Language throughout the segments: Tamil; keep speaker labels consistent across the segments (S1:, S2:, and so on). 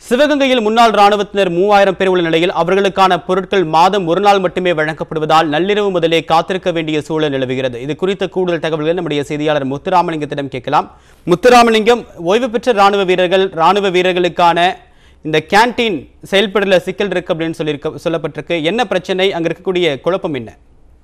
S1: சிவகங்கையில் முன்னாள் ராணுவத்தினர் மூவாயிரம் பேர் உள்ள நிலையில் அவர்களுக்கான பொருட்கள் மாதம் ஒரு நாள் மட்டுமே வழங்கப்படுவதால் நள்ளிரவு முதலே காத்திருக்க வேண்டிய சூழல் நிலவுகிறது இது குறித்த கூடுதல் தகவல்களை நம்முடைய செய்தியாளர் முத்துராமலிங்கத்திடம் கேட்கலாம் முத்துராமலிங்கம் ஓய்வு பெற்ற ராணுவ வீரர்கள் ராணுவ வீரர்களுக்கான இந்த கேண்டீன் செயல்படல சிக்கல் இருக்கு அப்படின்னு சொல்லியிருக்க சொல்லப்பட்டிருக்கு என்ன பிரச்சனை அங்க இருக்கக்கூடிய குழப்பம் என்ன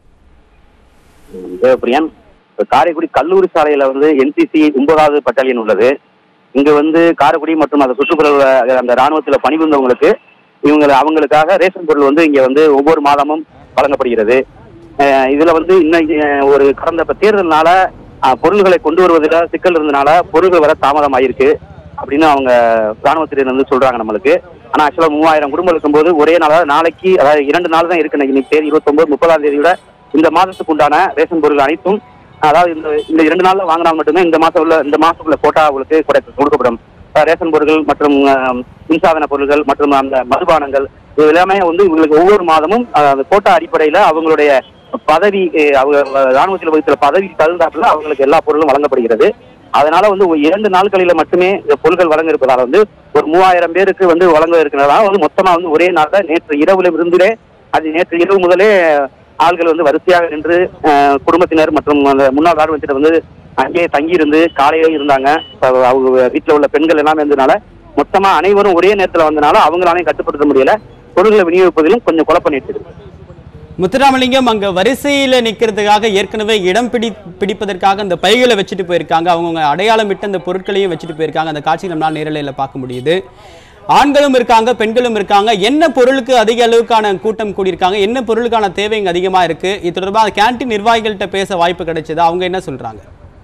S2: தேவப்பிரியன் இப்ப காரைக்குடி கல்லூரி சாலையில வந்து என்சிசி ஒன்பதாவது பட்டாலியன் உள்ளது இங்க வந்து காரைக்குடி மற்றும் அந்த சுற்றுப்புற அஹ், அந்த ராணுவத்தில் பணிபுரிந்தவங்களுக்கு இவங்க அவங்களுக்காக ரேஷன் பொருள் வந்து இங்க வந்து ஒவ்வொரு மாதமும் வழங்கப்படுகிறது அஹ், இதுல வந்து இன்னும் அஹ், ஒரு கடந்த இப்ப தேர்தல்னால அஹ், பொருள்களை கொண்டு வருவதில் சிக்கல் இருந்தனால பொருள்கள் வர தாமதம் ஆயிருக்கு அப்படின்னு அவங்க ராணுவத்தினர் வந்து சொல்றாங்க நம்மளுக்கு ஆனா ஆக்சுவலா மூவாயிரம் குடும்பம் இருக்கும்போது ஒரே நாள் நாளைக்கு அதாவது இரண்டு நாள் தான் இருக்கு இன்னைக்கு தேதி இருபத்தொன்பது முப்பதாம் தேதியோட இந்த மாதத்துக்கு உண்டான ரேஷன் பொருள் அனைத்தும் அதாவது இந்த இந்த இரண்டு நாள்ல வாங்கினா மட்டுமே இந்த மாசம் உள்ள இந்த மாசத்துக்குள்ள கோட்டா அவங்களுக்கு கொடை- கொடுக்கப்படும் அஹ் ரேஷன் பொருட்கள் மற்றும் அஹ், மின்சாதன பொருட்கள் மற்றும் அந்த மதுபானங்கள் இது எல்லாமே வந்து இவங்களுக்கு ஒவ்வொரு மாதமும் அஹ், அந்த கோட்டா அடிப்படையில அவங்களுடைய பதவி அஹ், அவங்க அஹ், ராணுவத்தில் வகித்துள்ள பதவி தகுந்தாப்புல அவங்களுக்கு எல்லா பொருளும் வழங்கப்படுகிறது அதனால வந்து ஒரு இரண்டு நாட்களில மட்டுமே இந்த பொருட்கள் வழங்க இருப்பதால வந்து ஒரு மூவாயிரம் பேருக்கு வந்து வழங்க இருக்கிறதால வந்து மொத்தமா வந்து ஒரே நாள்ல நேற்று இரவுல இருந்தே அது நேற்று இரவு முதலே ஆள்கள் வந்து வரிசையாக நின்று அஹ், குடும்பத்தினர் மற்றும் அந்த முன்னாள் ராணுவத்தினர் வந்து அங்கேயே தங்கியிருந்து காலையிலே இருந்தாங்க இப்ப அவங்க வீட்டில் உள்ள பெண்கள் எல்லாமே இருந்ததுனால மொத்தமா அனைவரும் ஒரே நேரத்தில் வந்தனால அவங்களாலையும் கட்டுப்படுத்த முடியல பொருட்களை விநியோகிப்பதிலும் கொஞ்சம் குழப்பம் நேற்று
S1: முத்துராமலிங்கம் அங்க வரிசையில நிக்கிறதுக்காக ஏற்கனவே இடம் பிடி பிடிப்பதற்காக அந்த பைகளை வச்சுட்டு போயிருக்காங்க அவங்கவுங்க அடையாளம் விட்டு அந்த பொருட்களையும் வச்சுட்டு போயிருக்காங்க அந்த காட்சி நம்மளால நேரலையில் பார்க்க முடியுது ஆண்களும் இருக்காங்க பெண்களும் இருக்காங்க என்ன பொருளுக்கு அதிக அளவுக்கான கூட்டம் கூடியிருக்காங்க என்ன பொருளுக்கான தேவை இங்க அதிகமா இருக்கு இது தொடர்பாக கேண்டீன் நிர்வாகிகள்கிட்ட பேச வாய்ப்பு கிடைச்சது அவங்க என்ன சொல்றாங்க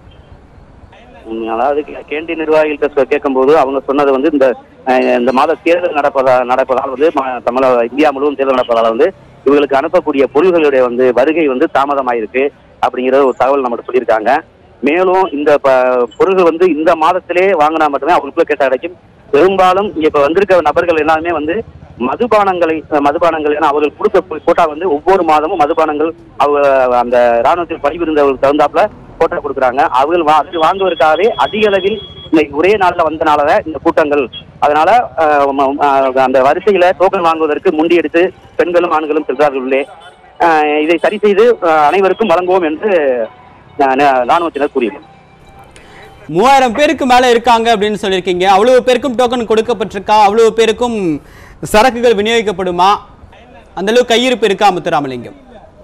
S2: உம், அதாவது கே- கேண்டீன் நிர்வாகிகள்ட்ட சொ- கேட்கும்போது அவங்க சொன்னது வந்து இந்த அஹ், இந்த மாத தேர்தல் நடப்பதா நடப்பதால் வந்து ம- தமிழ இந்தியா முழுவதும் தேர்தல் நடப்பதால் வந்து இவங்களுக்கு அனுப்பக்கூடிய பொருள்களுடைய வந்து வருகை வந்து தாமதமாயிருக்கு அப்படிங்கிற ஒரு தகவல் நம்மகிட்ட சொல்லியிருக்காங்க மேலும் இந்த ப- பொருள்கள் வந்து இந்த மாதத்திலே வாங்கினா மட்டுமே அவங்களுக்குள்ள கேட்ட கிடைக்கும் பெரும்பாலும் இங்க இப்ப வந்திருக்க நபர்கள் எல்லாருமே வந்து மதுபானங்களை அஹ், மதுபானங்கள் ஏன்னா அவர்கள் கொடுக்க கோட்டா வந்து ஒவ்வொரு மாதமும் மதுபானங்கள் அவங்க அந்த ராணுவத்தில் பணிபுரிந்தவர்களுக்கு தகுந்தாப்புல கோட்டா கொடுக்குறாங்க அவர்கள் வா- அது வாங்குவதற்காகவே அதிக அளவில் இன்னைக்கு ஒரே நாள்ல வந்தனால இந்த கூட்டங்கள் அதனால அஹ், ம- அஹ், அந்த வரிசையில டோக்கன் வாங்குவதற்கு முண்டி எடுத்து பெண்களும் ஆண்களும் சென்றார்கள் உள்ளே அஹ், இதை சரி செய்து அஹ், அனைவருக்கும் வழங்குவோம் என்று அஹ், ந- ராணுவத்தினர் கூறியுள்ளனர்
S1: மூவாயிரம் பேருக்கு மேல இருக்காங்க அப்படின்னு சொல்லியிருக்கீங்க அவ்வளவு பேருக்கும் டோக்கன் கொடுக்கப்பட்டிருக்கா அவ்வளவு பேருக்கும் சரக்குகள் விநியோகிக்கப்படுமா அந்த அளவு கையிருப்பு இருக்கா முத்துராமலிங்கம்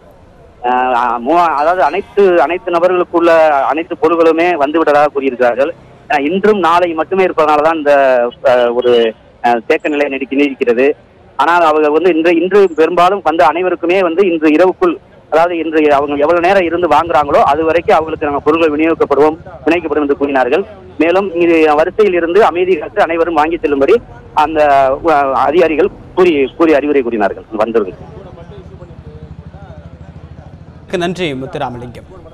S2: ஆஹ் மூவா- அதாவது அனைத்து அனைத்து நபர்களுக்குள்ள அனைத்து பொருள்களுமே வந்து விட்டதாக கூறியிருக்கிறார்கள் ஆஹ் இன்றும் நாளை மட்டுமே இருப்பதனால தான் இந்த ஆஹ், ஒரு ஆஹ், தேக்க நிலை நீடிக்க நீடிக்கிறது ஆனால் அவங்க வந்து இன்று இன்று பெரும்பாலும் வந்த அனைவருக்குமே வந்து இன்று இரவுக்குள் அதாவது இன்று அவங்க எவ்வளவு நேரம் இருந்து வாங்குறாங்களோ அது வரைக்கும் அவங்களுக்கு நாங்கள் பொருட்கள் விநியோகிக்கப்படுவோம் விநியோகிக்கப்படும் என்று கூறினார்கள் மேலும் இது வரிசையில் இருந்து அமைதி காத்து அனைவரும் வாங்கி செல்லும்படி அந்த ஆஹ், அதிகாரிகள் கூறி கூறி அறிவுரை கூறினார்கள் வந்தவர்கள்
S1: நன்றி முத்துராமலிங்கம்